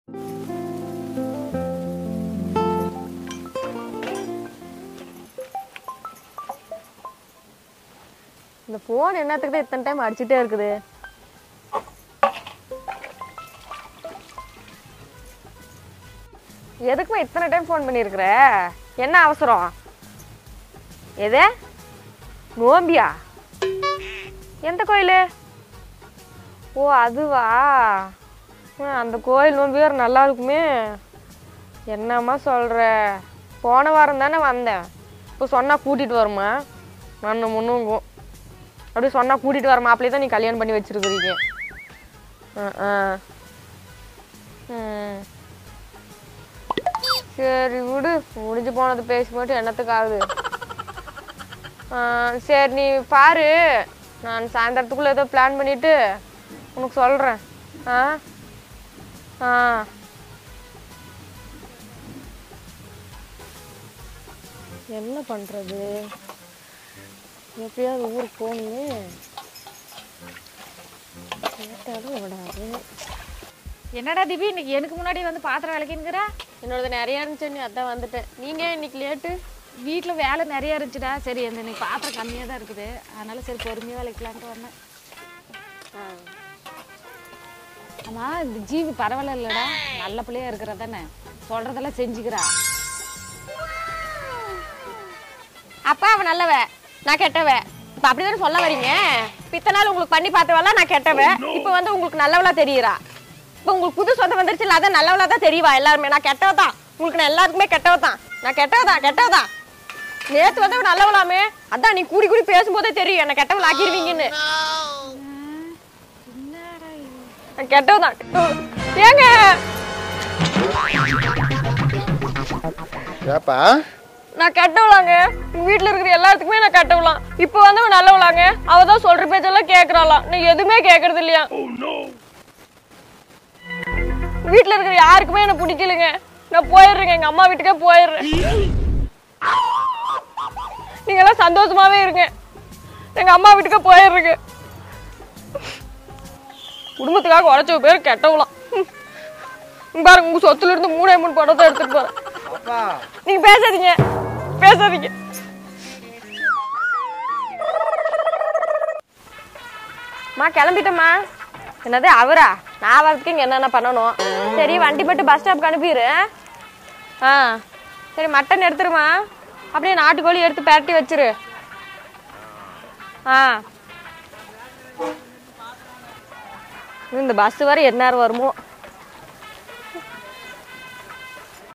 இந்த ஃபோன் என்னத்துக்கு தான் இத்தனை டைம் அடிச்சுட்டே இருக்குது எதுக்குமா இத்தனை டைம் ஃபோன் பண்ணியிருக்கிற என்ன அவசரம் எது நோம்பியா எந்த கோயில் ஓ அதுவா ஆ, அந்த கோயில் நோம்பி வேறு நல்லா இருக்குமே என்னம்மா சொல்கிற போன வாரம் தானே வந்தேன் இப்போ சொன்னால் கூட்டிகிட்டு வருமா மண்ணு முன்னுங்கும் அப்படி சொன்னால் கூட்டிகிட்டு வர மாப்பிள்ளையே தான் நீ கல்யாணம் பண்ணி வச்சிருக்கிறீங்க ஆ ஆ ம் சரி விடு முடிஞ்சு போனது பேசி மட்டும் என்னத்துக்கு ஆகுது ஆ, சரி நீ பாரு நான் சாயந்தரத்துக்குள்ளே ஏதோ பிளான் பண்ணிட்டு உனக்கு சொல்கிறேன் ஆ ஆ என்ன பண்ணுறது எப்படியாவது ஊருக்கு போகணுமே கேட்டாலும் விடாது என்னடா திபி இன்னைக்கு எனக்கு முன்னாடி வந்து பாத்திரம் விளக்கினுங்கிற என்னோடது நிறையா இருந்துச்சு நீ அதான் வந்துட்டேன் நீங்கள் இன்னைக்கு லேட்டு வீட்டில் வேலை நிறைய இருந்துச்சுடா சரி இந்த இன்னைக்கு பாத்திரம் கம்மியாக தான் இருக்குது அதனால சரி பொறுமையாக விளக்கலான்ட்டு வந்தேன் ஆமாம் இந்த ஜீவி பரவாயில்ல இல்லைடா நல்ல பிள்ளையா இருக்கிற தானே சொல்கிறதெல்லாம் செஞ்சுக்கிறா அப்பா அவன் நல்லவ நான் கெட்டவ இப்போ அப்படி தானே சொல்ல வரீங்க இப்போ இத்தனை நாள் உங்களுக்கு பண்ணி பார்த்தவளா நான் கெட்டவ இப்போ வந்து உங்களுக்கு நல்லவளா தெரியுறா இப்போ உங்களுக்கு புது சொந்தம் வந்துருச்சு இல்லை அதான் நல்லவளா தான் தெரியவா எல்லாருமே நான் கெட்டவ தான் உங்களுக்கு நான் எல்லாருக்குமே கெட்டவ தான் நான் கெட்டவ தான் கெட்டவ தான் நேற்று வந்து அவ நல்லவளாமே அதான் நீ கூடி கூடி பேசும்போதே தெரியும் என்ன கெட்டவள் ஆக்கிடுவீங்கன்னு நான் கெட்டவ தான் ஏங்க ஏப்பா நான் கெட்டவளாங்க உங்க வீட்ல இருக்கிற எல்லாத்துக்குமே நான் கெட்டவளாம் இப்போ வந்து அவ நல்லவளாங்க அவ தான் சொல்ற பேச்செல்லாம் கேக்குறாளாம் நீ எதுவுமே கேக்குறது இல்லையா வீட்ல இருக்கிற யாருக்குமே என்ன பிடிக்கலங்க நான் போயிடுறேங்க எங்க அம்மா வீட்டுக்கே போயிடுறேன் நீங்க எல்லாம் சந்தோஷமாவே இருங்க எங்க அம்மா வீட்டுக்கே போயிடுறேங்க குடும்பத்துக்காக உழைச்ச பேர் கெட்டவளாம் இங்க பாருங்க உங்க சொத்துல இருந்து மூணே மூணு படத்தை எடுத்துட்டு போறேன் அப்பா நீங்க பேசாதீங்க பேசாதீங்க மா கிளம்பிட்டேம்மா என்னது அவரா நான் வரதுக்கு இங்க என்னென்ன பண்ணணும் சரி வண்டி மட்டும் பஸ் ஸ்டாப்க்கு அனுப்பிடு ஆ சரி மட்டன் எடுத்துருமா அப்படியே நாட்டுக்கோழி எடுத்து பரட்டி வச்சிரு ஆ இந்த பஸ் வர எந்நேரம் வருமோ